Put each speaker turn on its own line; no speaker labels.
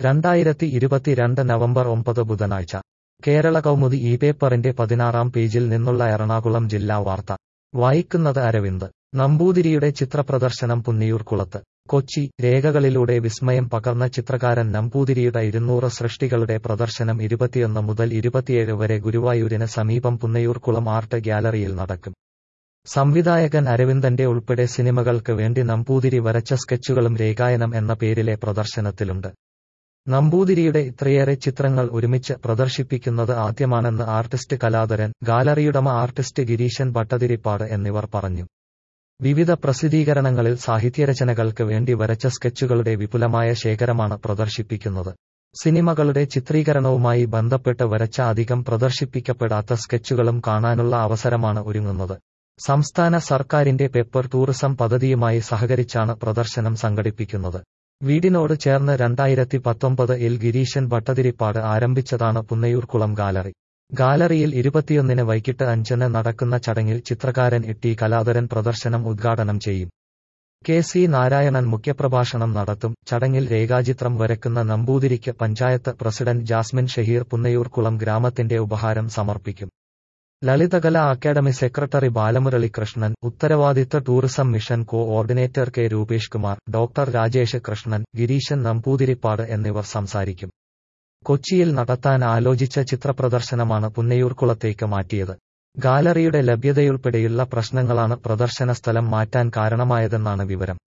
രണ്ടായിരത്തി ഇരുപത്തിരണ്ട് നവംബർ ഒമ്പത് ബുധനാഴ്ച കേരള കൗമുദി ഈ പേപ്പറിന്റെ പതിനാറാം പേജിൽ നിന്നുള്ള എറണാകുളം ജില്ലാ വാർത്ത വായിക്കുന്നത് അരവിന്ദ് നമ്പൂതിരിയുടെ ചിത്രപ്രദർശനം പുന്നിയൂർക്കുളത്ത് കൊച്ചി രേഖകളിലൂടെ വിസ്മയം പകർന്ന ചിത്രകാരൻ നമ്പൂതിരിയുടെ ഇരുന്നൂറ് സൃഷ്ടികളുടെ പ്രദർശനം ഇരുപത്തിയൊന്ന് മുതൽ ഇരുപത്തിയേഴ് വരെ ഗുരുവായൂരിന് സമീപം പുന്നയൂർക്കുളം ആർട്ട് ഗ്യാലറിയിൽ നടക്കും സംവിധായകൻ അരവിന്ദന്റെ ഉൾപ്പെടെ സിനിമകൾക്ക് വേണ്ടി നമ്പൂതിരി വരച്ച സ്കെച്ചുകളും രേഖായനം എന്ന പേരിലെ പ്രദർശനത്തിലുണ്ട് നമ്പൂതിരിയുടെ ഇത്രയേറെ ചിത്രങ്ങൾ ഒരുമിച്ച് പ്രദർശിപ്പിക്കുന്നത് ആദ്യമാണെന്ന് ആർട്ടിസ്റ്റ് കലാധരൻ ഗാലറിയുടമ ആർട്ടിസ്റ്റ് ഗിരീശൻ ഭട്ടതിരിപ്പാട് എന്നിവർ പറഞ്ഞു വിവിധ പ്രസിദ്ധീകരണങ്ങളിൽ സാഹിത്യരചനകൾക്ക് വേണ്ടി വരച്ച സ്കെച്ചുകളുടെ വിപുലമായ ശേഖരമാണ് പ്രദർശിപ്പിക്കുന്നത് സിനിമകളുടെ ചിത്രീകരണവുമായി ബന്ധപ്പെട്ട് വരച്ച അധികം പ്രദർശിപ്പിക്കപ്പെടാത്ത സ്കെച്ചുകളും കാണാനുള്ള അവസരമാണ് ഒരുങ്ങുന്നത് സംസ്ഥാന സർക്കാരിന്റെ പെപ്പർ ടൂറിസം പദ്ധതിയുമായി സഹകരിച്ചാണ് പ്രദർശനം സംഘടിപ്പിക്കുന്നത് വീടിനോട് ചേർന്ന് രണ്ടായിരത്തി പത്തൊമ്പത് ഇൽ ഗിരീശൻ ഭട്ടതിരിപ്പാട് ആരംഭിച്ചതാണ് പുന്നയൂർക്കുളം ഗാലറി ഗാലറിയിൽ ഇരുപത്തിയൊന്നിന് വൈകിട്ട് അഞ്ചിന് നടക്കുന്ന ചടങ്ങിൽ ചിത്രകാരൻ ഇട്ടി കലാധരൻ പ്രദർശനം ഉദ്ഘാടനം ചെയ്യും കെ സി നാരായണൻ മുഖ്യപ്രഭാഷണം നടത്തും ചടങ്ങിൽ രേഖാചിത്രം വരക്കുന്ന നമ്പൂതിരിക്ക് പഞ്ചായത്ത് പ്രസിഡന്റ് ജാസ്മിൻ ഷഹീർ പുന്നയൂർക്കുളം ഗ്രാമത്തിന്റെ ഉപഹാരം സമർപ്പിക്കും ലളിതകല അക്കാദമി സെക്രട്ടറി ബാലമുരളി കൃഷ്ണൻ ഉത്തരവാദിത്ത tourism mission coordinator K Rupesh Kumar doctor Rajesh Krishnan Gireesan Namboothiripad എന്നിവർ സംസാരിക്കും കൊച്ചിയിൽ നടത്താൻ ആലോചിച്ച ചിത്രപ്രദർശനമാണ് പുന്നയൂർക്കുളത്തേക്ക് മാറ്റിയത് ഗാലറിയുടെ ലഭ്യതയുൾപ്പെടെയുള്ള പ്രശ്നങ്ങളാണ് പ്രദർശന സ്ഥലം മാറ്റാൻ കാരണമായതെന്നാണ് വിവരം